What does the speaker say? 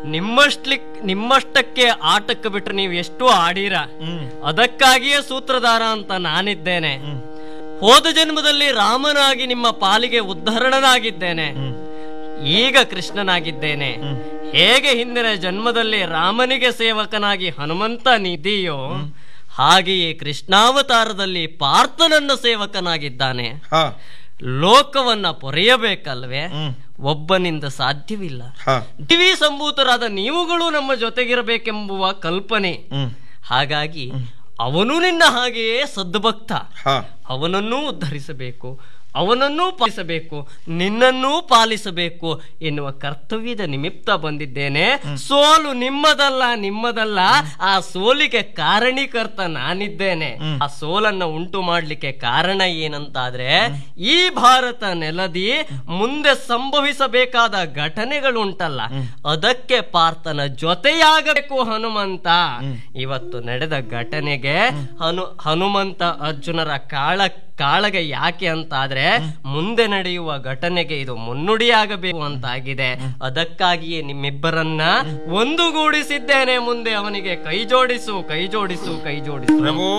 ನಿಮ್ಮಷ್ಟ್ಲಿ ನಿಮ್ಮಷ್ಟಕ್ಕೆ ಆಟಕ್ಕೆ ಬಿಟ್ರೆ ನೀವು ಎಷ್ಟು ಆಡೀರ ಅದಕ್ಕಾಗಿಯೇ ಸೂತ್ರಧಾರ ಅಂತ ನಾನಿದ್ದೇನೆ ಹೋದ ಜನ್ಮದಲ್ಲಿ ರಾಮನಾಗಿ ನಿಮ್ಮ ಪಾಲಿಗೆ ಉದ್ಧರಣನಾಗಿದ್ದೇನೆ ಈಗ ಕೃಷ್ಣನಾಗಿದ್ದೇನೆ ಹೇಗೆ ಹಿಂದಿನ ಜನ್ಮದಲ್ಲಿ ರಾಮನಿಗೆ ಸೇವಕನಾಗಿ ಹನುಮಂತ ನಿಧಿಯೋ ಹಾಗೆಯೇ ಕೃಷ್ಣಾವತಾರದಲ್ಲಿ ಪಾರ್ಥನನ್ನ ಸೇವಕನಾಗಿದ್ದಾನೆ ಹಾ ಲೋಕವನ್ನ ಪೊರೆಯಬೇಕಲ್ವೇ ಹ್ಮ್. ಒಬ್ಬನಿಂದ ಸಾಧ್ಯವಿಲ್ಲ ಹಾ ದಿವಿ ಸಂಭೂತರಾದ ನೀವುಗಳು ನಮ್ಮ ಜೊತೆಗಿರಬೇಕೆಂಬುವ ಕಲ್ಪನೆ ಹ್ಮ್ ಹಾಗಾಗಿ ಅವನು ನಿನ್ನ ಹಾಗೆಯೇ ಸದ್ಭಕ್ತ ಹಾ ಅವನನ್ನೂ ಉದ್ಧರಿಸಬೇಕು ಅವನನ್ನೂ ಪಾಲಿಸಬೇಕು ನಿನ್ನನ್ನೂ ಪಾಲಿಸಬೇಕು ಎನ್ನುವ ಕರ್ತವ್ಯದ ನಿಮಿತ್ತ ಬಂದಿದ್ದೇನೆ ಸೋಲು ನಿಮ್ಮದಲ್ಲ ನಿಮ್ಮದಲ್ಲ ಆ ಸೋಲಿಗೆ ಕಾರಣೀಕರ್ತ ನಾನಿದ್ದೇನೆ ಆ ಸೋಲನ್ನ ಉಂಟು ಮಾಡ್ಲಿಕ್ಕೆ ಕಾರಣ ಏನಂತಾದ್ರೆ ಈ ಭಾರತ ನೆಲದಿ ಮುಂದೆ ಸಂಭವಿಸಬೇಕಾದ ಘಟನೆಗಳುಂಟಲ್ಲ ಅದಕ್ಕೆ ಪಾರ್ಥನ ಜೊತೆಯಾಗಬೇಕು ಹನುಮಂತ ಇವತ್ತು ನಡೆದ ಘಟನೆಗೆ ಹನು ಹನುಮಂತ ಅರ್ಜುನರ ಕಾಳ ಕಾಳಗ ಯಾಕೆ ಅಂತಾದ್ರೆ ಮುಂದೆ ನಡೆಯುವ ಘಟನೆಗೆ ಇದು ಮುನ್ನುಡಿಯಾಗಬೇಕು ಅಂತಾಗಿದೆ ಅದಕ್ಕಾಗಿಯೇ ನಿಮ್ಮಿಬ್ಬರನ್ನ ಒಂದುಗೂಡಿಸಿದ್ದೇನೆ ಮುಂದೆ ಅವನಿಗೆ ಕೈ ಜೋಡಿಸು ಕೈ ಜೋಡಿಸು ಕೈ ಜೋಡಿಸು ಪ್ರಭು